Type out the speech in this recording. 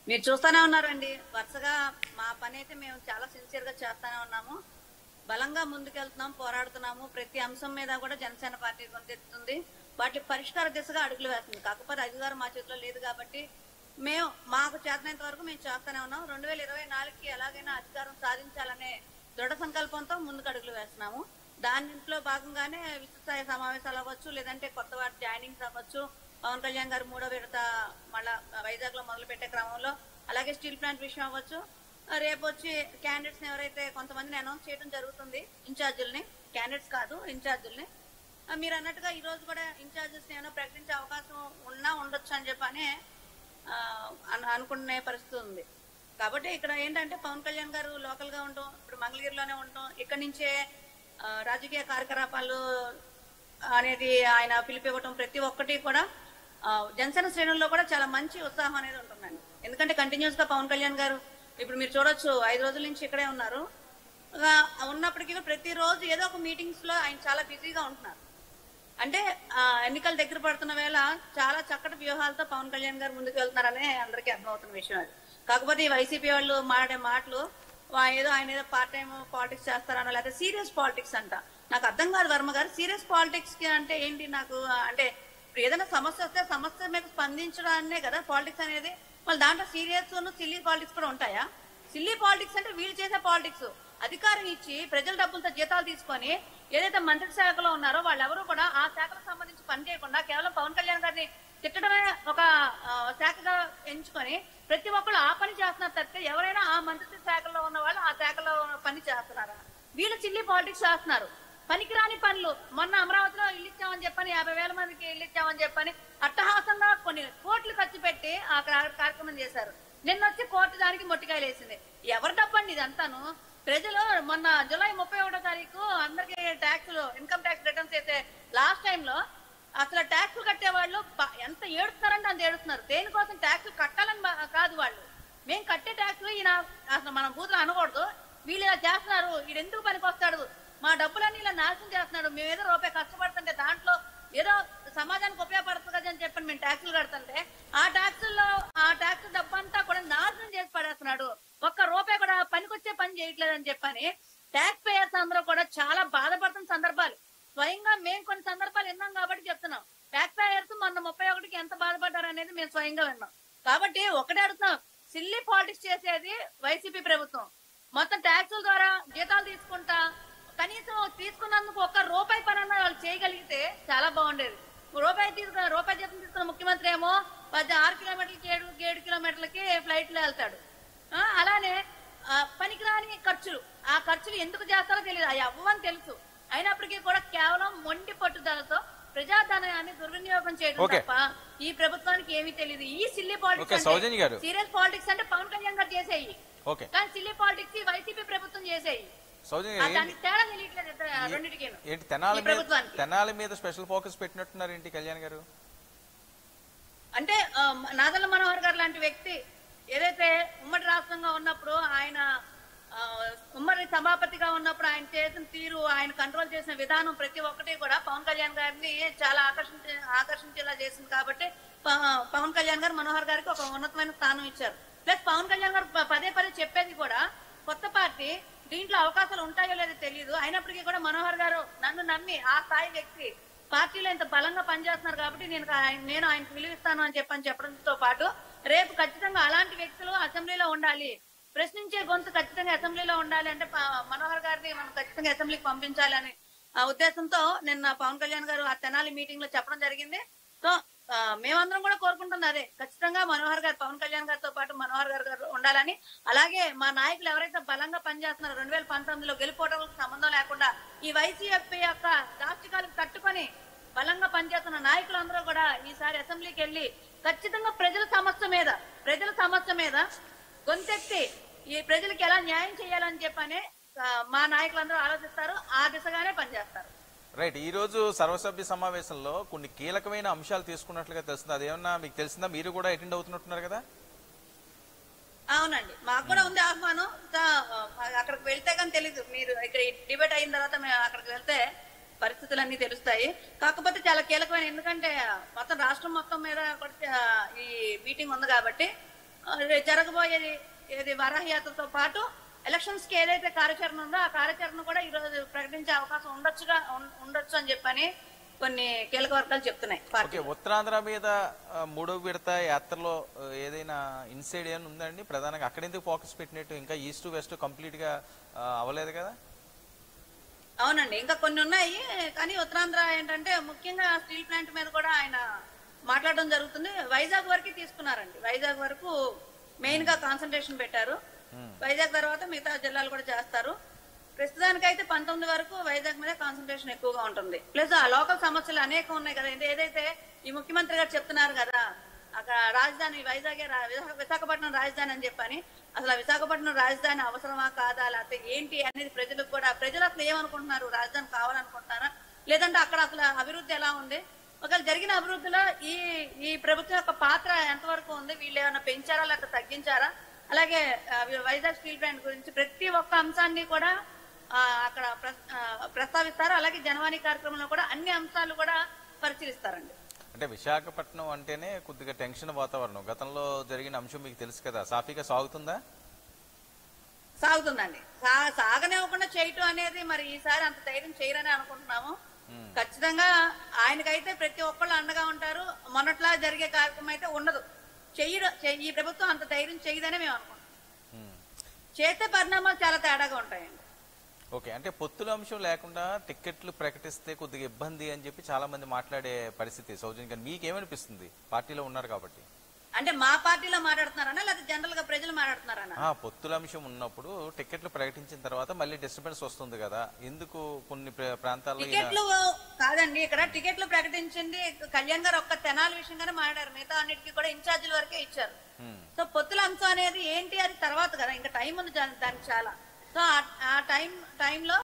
మీరు చూస్తూనే ఉన్నారండి వరుసగా మా పని అయితే మేము చాలా సిన్సియర్ గా చేస్తానే ఉన్నాము బలంగా ముందుకెళ్తున్నాం పోరాడుతున్నాము ప్రతి అంశం మీద కూడా జనసేన పార్టీ గొంతెత్తుతుంది వాటి పరిష్కార దిశగా అడుగులు వేస్తుంది కాకపోతే అధికారం మా చేతిలో లేదు కాబట్టి మేము మాకు చేతనంత వరకు మేము చేస్తూనే ఉన్నాం రెండు వేల ఇరవై నాలుగుకి ఎలాగైనా అధికారం సాధించాలనే దృఢ సంకల్పంతో ముందుకు అడుగులు వేస్తున్నాము దాంట్లో భాగంగానే విస్తృత సమావేశాలు అవ్వచ్చు లేదంటే కొత్త వాటి జాయినింగ్స్ అవ్వచ్చు పవన్ కళ్యాణ్ గారు మూడో విడత మళ్ళా వైజాగ్ లో మొదలు పెట్టే క్రమంలో అలాగే స్టీల్ ప్లాంట్ విషయం అవ్వచ్చు రేపు వచ్చి క్యాండిడేట్స్ ఎవరైతే కొంతమందిని అనౌన్స్ చేయడం జరుగుతుంది ఇన్ఛార్జీలని క్యాండిడేట్స్ కాదు ఇన్ఛార్జీలని ఆ, మీరు అన్నట్టుగా ఈ రోజు కూడా ఇన్ఛార్జెస్ ఏమైనా ప్రకటించే అవకాశం ఉన్నా ఉండొచ్చు అని చెప్పని ఆ, అను- అనుకునే పరిస్థితి ఉంది కాబట్టి ఇక్కడ ఏంటంటే పవన్ కళ్యాణ్ గారు లోకల్ గా ఉండటం ఇప్పుడు మంగళగిరిలోనే ఉండటం ఇక్కడి నుంచే ఆ, రాజకీయ కార్యకలాపాలు అనేది ఆయన పిలిపివ్వటం ప్రతి ఒక్కటి కూడా ఆ, జనసేన శ్రేణుల్లో కూడా చాలా మంచి ఉత్సాహం అనేది ఉంటుందండి ఎందుకంటే కంటిన్యూస్ గా పవన్ కళ్యాణ్ గారు ఇప్పుడు మీరు చూడొచ్చు ఐదు రోజుల నుంచి ఇక్కడే ఉన్నారు ఆ, ఉన్నప్పటికీ ప్రతి రోజు ఏదో ఒక మీటింగ్స్ లో ఆయన చాలా బిజీగా ఉంటున్నారు అంటే ఆ, ఎన్నికలు దగ్గర పడుతున్న వేళ చాలా చక్కటి వ్యూహాలతో పవన్ కళ్యాణ్ గారు ముందుకు వెళ్తున్నారనే అందరికీ అర్థమవుతున్న విషయం అది కాకపోతే ఈ వైసీపీ వాళ్ళు మాట్లాడే మాటలు వా- ఏదో ఆయన ఏదో పార్ట్ టైం పాలిటిక్స్ చేస్తారనో లేకపోతే సీరియస్ పాలిటిక్స్ అంట నాకు అర్థం కాదు వర్మ గారు సీరియస్ పాలిటిక్స్ కి అంటే ఏంటి నాకు ఆ, అంటే ఇప్పుడు ఏదైనా సమస్య వస్తే సమస్య మీద స్పందించడాన్నే కదా పాలిటిక్స్ అనేది మళ్ళీ దాంట్లో సీరియస్ సిల్లీ పాలిటిక్స్ కూడా ఉంటాయా సిల్లీ పాలిటిక్స్ అంటే వీళ్ళు చేసే పాలిటిక్స్ అధికారం ఇచ్చి ప్రజల డబ్బులతో జీతాలు తీసుకొని ఏదైతే మంత్రి శాఖలో ఉన్నారో వాళ్ళెవరూ కూడా ఆ శాఖకు సంబంధించి పని చేయకుండా కేవలం పవన్ కళ్యాణ్ గారిని తిట్టడమే ఒక ఆ, శాఖగా ఎంచుకొని ప్రతి ఒక్కళ్ళు ఆ పని చేస్తున్నారు తప్పితే ఎవరైనా ఆ మంత్రి శాఖలో ఉన్న వాళ్ళు ఆ శాఖలో పని చేస్తున్నారా వీళ్ళు చిల్లీ పాలిటిక్స్ చేస్తున్నారు పనికిరాని పనులు మొన్న అమరావతిలో ఇల్లు ఇచ్చామని చెప్పని యాభై వేల మందికి ఇల్లు ఇచ్చామని చెప్పని అట్టహాసంగా కొన్ని కోట్లు ఖర్చు పెట్టి ఆ కా- కార్యక్రమం చేశారు నిన్న వచ్చి కోర్టు దానికి మొట్టికాయలు వేసింది ఎవరి డబ్బండి ఇదంతాను ప్రజలు మొన్న జూలై ముప్పై ఒకటో తారీఖు అందరికి ట్యాక్స్ ఇన్కమ్ ట్యాక్స్ రిటర్న్స్ అయితే లాస్ట్ టైం లో అసలు ట్యాక్స్ కట్టే వాళ్ళు బ- ఎంత ఏడుస్తున్నారంటే అంత ఏడుస్తున్నారు దేనికోసం ట్యాక్స్ కట్టాలని బా- కాదు వాళ్ళు మేము కట్టే ట్యాక్స్ ఈయన అసలు మనం బూతులు అనకూడదు వీళ్ళు ఇలా చేస్తున్నారు వీడు ఎందుకు పనికొస్తాడు మా డబ్బులన్నీ ఇలా నాశనం చేస్తున్నాడు మేము ఏదో రూపాయి కష్టపడుతుంటే దాంట్లో ఏదో సమాజానికి ఉపయోగపడుతుంది కదా అని చెప్పని మేము ట్యాక్సులు కడుతుంటే ఆ ట్యాక్సుల్లో ఆ ట్యాక్స్ డబ్బంతా కూడా నాశనం చేసి పడేస్తున్నాడు ఒక్క రూపాయి కూడా పనికొచ్చే పని చేయట్లేదు అని చెప్పని ట్యాక్స్ పేయర్స్ అందరూ కూడా చాలా బాధపడుతున్న సందర్భాలు స్వయంగా మేము కొన్ని సందర్భాలు విన్నాం కాబట్టి చెప్తున్నాం ట్యాక్స్ పేయర్స్ మొన్న ముప్పై ఒకటికి ఎంత బాధపడ్డారు అనేది మేము స్వయంగా విన్నాం కాబట్టి ఒకటే అడుగుతున్నాం సిల్లీ పాలిటిక్స్ చేసేది వైసీపీ ప్రభుత్వం మొత్తం ట్యాక్సుల ద్వారా జీతాలు తీసుకుంటా కనీసం తీసుకున్నందుకు ఒక్క రూపాయి పని అన్నా వాళ్ళు చేయగలిగితే చాలా బాగుండేది రూపాయి తీసుకున్న రూపాయి జీతం తీసుకున్న ముఖ్యమంత్రి ఏమో పది ఆరు కిలోమీటర్లకి ఏడు ఏడు కిలోమీటర్లకి ఫ్లైట్ లో వెళ్తాడు ఆ, అలానే ఆ, పనికిరాని ఖర్చులు ఆ ఖర్చులు ఎందుకు చేస్తారో తెలియదు అవి అవ్వని తెలుసు అయినప్పటికీ కూడా కేవలం మొండి పట్టుదలతో ప్రజాధనాన్ని దుర్వినియోగం చేయడం Okay. తప్ప ఈ ప్రభుత్వానికి ఏమీ తెలియదు ఈ సిల్లీ Okay, పాలిటిక్స్ సౌజన్య గారు. సీరియస్ పాలిటిక్స్ అంటే పవన్ కళ్యాణ్ గారు చేసేయి ఓకే కానీ సిల్లీ పాలిటిక్స్ ఈ వైసీపీ ప్రభుత్వం చేసేయి సౌజన్య ఆ గారు, దానికి తేడా తెలియట్లేదు ఇద్దరు- రెండింటికి ఏంటి- ఏంటి తెనాలి ఈ మీద ప్రభుత్వానికి. తెనాలి మీద స్పెషల్ ఫోకస్ పెట్టినట్టున్నారు ఏంటి కళ్యాణ్ గారు అంటే ఆ, నాదల్ల మనోహర్ గారు లాంటి వ్యక్తి ఏదైతే ఉమ్మడి రాష్ట్రంగా ఉన్నప్పుడు ఆయన ఆ, ఉమ్మడి సభాపతిగా ఉన్నప్పుడు ఆయన చేసిన తీరు ఆయన కంట్రోల్ చేసిన విధానం ప్రతి ఒక్కటి కూడా పవన్ కళ్యాణ్ గారిని చాలా ఆకర్షించే ఆకర్షించేలా చేసింది కాబట్టి ప- పవన్ కళ్యాణ్ గారు మనోహర్ గారికి ఒక ఉన్నతమైన స్థానం ఇచ్చారు ప్లస్ పవన్ కళ్యాణ్ గారు ప- పదే పదే చెప్పేది కూడా కొత్త పార్టీ దీంట్లో అవకాశాలు ఉంటాయో లేదో తెలియదు అయినప్పటికీ కూడా మనోహర్ గారు నన్ను నమ్మి ఆ స్థాయి వ్యక్తి పార్టీలో ఇంత బలంగా పనిచేస్తున్నారు కాబట్టి నేను ఆయన- నేను ఆయనకు విలువిస్తాను అని చెప్పని చెప్పడంతో పాటు రేపు ఖచ్చితంగా అలాంటి వ్యక్తులు అసెంబ్లీలో ఉండాలి ప్రశ్నించే గొంతు ఖచ్చితంగా అసెంబ్లీలో ఉండాలి అంటే ప- మనోహర్ గారిని మనం ఖచ్చితంగా అసెంబ్లీకి పంపించాలి అని ఆ ఉద్దేశంతో నిన్న పవన్ కళ్యాణ్ గారు ఆ తెనాలి మీటింగ్ లో చెప్పడం జరిగింది సో ఆ, మేమందరం కూడా కోరుకుంటుంది అదే ఖచ్చితంగా మనోహర్ గారు పవన్ కళ్యాణ్ గారితో పాటు మనోహర్ గారు గారు ఉండాలని అలాగే మా నాయకులు ఎవరైతే బలంగా పనిచేస్తున్నారో రెండు వేల పంతొమ్మిదిలో గెలుపోవడానికి సంబంధం లేకుండా ఈ వైసీఎఫ్ యొక్క దాష్టికాలకు తట్టుకొని బలంగా పనిచేస్తున్న నాయకులందరూ కూడా ఈసారి అసెంబ్లీకి వెళ్ళి ఖచ్చితంగా ప్రజల సమస్య మీద ప్రజల సమస్య మీద గొంతెత్తి ఈ ప్రజలకు ఎలా న్యాయం చేయాలని చెప్పని ఆ, మా నాయకులందరూ ఆలోచిస్తారు ఆ దిశగానే పనిచేస్తారు రైట్ ఈ రోజు సర్వసభ్య సమావేశంలో కొన్ని కీలకమైన అంశాలు తీసుకున్నట్లుగా తెలుస్తుంది అదేమన్నా మీకు తెలిసిందా మీరు కూడా అటెండ్ అవుతున్నట్టున్నారు కదా అవునండి మాకు కూడా ఉంది ఆహ్వానం తా- ఆ, అక్కడికి వెళ్తే కానీ తెలీదు మీరు ఇక్కడ డిబేట్ అయిన తర్వాత మేము అక్కడికి వెళ్తే పరిస్థితులన్నీ తెలుస్తాయి కాకపోతే చాలా కీలకమైన ఎందుకంటే మొత్తం రాష్ట్రం మొత్తం మీద కూడా ఆ, ఈ మీటింగ్ ఉంది కాబట్టి ఆ, రే- జరగబోయేది ఏది వరాహయాత్రతో పాటు ఎలక్షన్స్ కి ఏదైతే కార్యాచరణ ఉందో ఆ కార్యాచరణ కూడా ఈ రోజు ప్రకటించే అవకాశం ఉండొచ్చుగా ఉం- ఉండొచ్చు అని చెప్పని కొన్ని కీలక వర్గాలు చెప్తున్నాయి పార్టీ ఓకే ఉత్తరాంధ్ర మీద ఆ, మూడో విడత యాత్రలో ఆ, ఏదైనా ఇన్సైడ్ ఏమైనా ఉందండి ప్రధానంగా అక్కడెందుకు ఫోకస్ పెట్టినట్టు ఇంకా ఈస్ట్ వెస్ట్ కంప్లీట్ గా ఆ, అవ్వలేదు కదా అవునండి ఇంకా కొన్ని ఉన్నాయి కానీ ఉత్తరాంధ్ర ఏంటంటే ముఖ్యంగా స్టీల్ ప్లాంట్ మీద కూడా ఆయన మాట్లాడడం జరుగుతుంది వైజాగ్ వరకు తీసుకున్నారండి వైజాగ్ వరకు మెయిన్ గా కాన్సన్ట్రేషన్ పెట్టారు వైజాగ్ తర్వాత మిగతా జిల్లాలు కూడా చేస్తారు ప్రస్తుతానికి అయితే పంతొమ్మిది వరకు వైజాగ్ మీద కాన్సన్ట్రేషన్ ఎక్కువగా ఉంటుంది ప్లస్ ఆ లోకల్ సమస్యలు అనేకం ఉన్నాయి కదా ఇది ఏదైతే ఈ ముఖ్యమంత్రి గారు చెప్తున్నారు కదా అక్కడ రాజధాని వైజాగే రా- విశాఖ- విశాఖపట్నం రాజధాని అని చెప్పని అసలు ఆ విశాఖపట్నం రాజధాని అవసరమా కాదా లేకపోతే ఏంటి అనేది ప్రజలకు కూడా ప్రజలు అసలు ఏమనుకుంటున్నారు రాజధాని కావాలనుకుంటున్నారా లేదంటే అక్కడ అసలు అభివృద్ధి ఎలా ఉంది ఒకవేళ జరిగిన అభివృద్ధిలో ఈ ఈ ప్రభుత్వం యొక్క పాత్ర ఎంతవరకు ఉంది వీళ్ళు ఏమైనా పెంచారా లేకపోతే తగ్గించారా అలాగే ఆ, వైజాగ్ స్టీల్ ప్లాంట్ గురించి ప్రతి ఒక్క అంశాన్ని కూడా ఆ, అక్కడ ప్రస్- ఆ, ప్రస్తావిస్తారు అలాగే జనవాణి కార్యక్రమంలో కూడా అన్ని అంశాలు కూడా పరిశీలిస్తారండి అంటే విశాఖపట్నం అంటేనే కొద్దిగా టెన్షన్ వాతావరణం గతంలో జరిగిన అంశం మీకు తెలుసు కదా సాఫీగా సాగుతుందా సాగుతుందండి సా- సాగనివ్వకుండా చేయటం అనేది మరి ఈసారి అంత ధైర్యం చేయరని అనుకుంటున్నాము ఖచ్చితంగా ఆయనకైతే ప్రతి ఒక్కళ్ళు అండగా ఉంటారు మొన్నట్లా జరిగే కార్యక్రమం అయితే ఉండదు చెయ్యరు చెయ్యి- ఈ ప్రభుత్వం అంత ధైర్యం చేయదనే మేము అనుకుంటున్నాం ఉమ్. చేసే పరిణామాలు చాలా తేడాగా ఉంటాయండి ఓకే అంటే పొత్తుల అంశం లేకుండా టిక్కెట్లు ప్రకటిస్తే కొద్దిగా ఇబ్బంది అని చెప్పి చాలా మంది మాట్లాడే పరిస్థితి సౌజన్య గారు మీకేమనిపిస్తుంది పార్టీలో ఉన్నారు కాబట్టి అంటే మా పార్టీలో మాట్లాడుతున్నారనా లేదా జనరల్ గా ప్రజలు మాట్లాడుతున్నారనా ఆ పొత్తుల అంశం ఉన్నప్పుడు టికెట్లు ప్రకటించిన తర్వాత మళ్ళీ డిస్టర్బెన్స్ వస్తుంది కదా ఎందుకు కొన్ని ప్ర- ప్రాంతాల్లో ఈయన- టికెట్లు కాదండి ఇక్కడ టికెట్లు ప్రకటించింది కళ్యాణ్ గారు ఒక్క తెనాలి విషయంగానే మాట్లాడారు మిగతా అన్నిటికీ కూడా ఇన్ఛార్జీల వరకే ఇచ్చారు ఉమ్. సో పొత్తుల అంశం అనేది ఏంటి అది తర్వాత కదా ఇంకా టైం ఉంది జా- దానికి చాలా సో ఆ- ఆ టైం టైంలో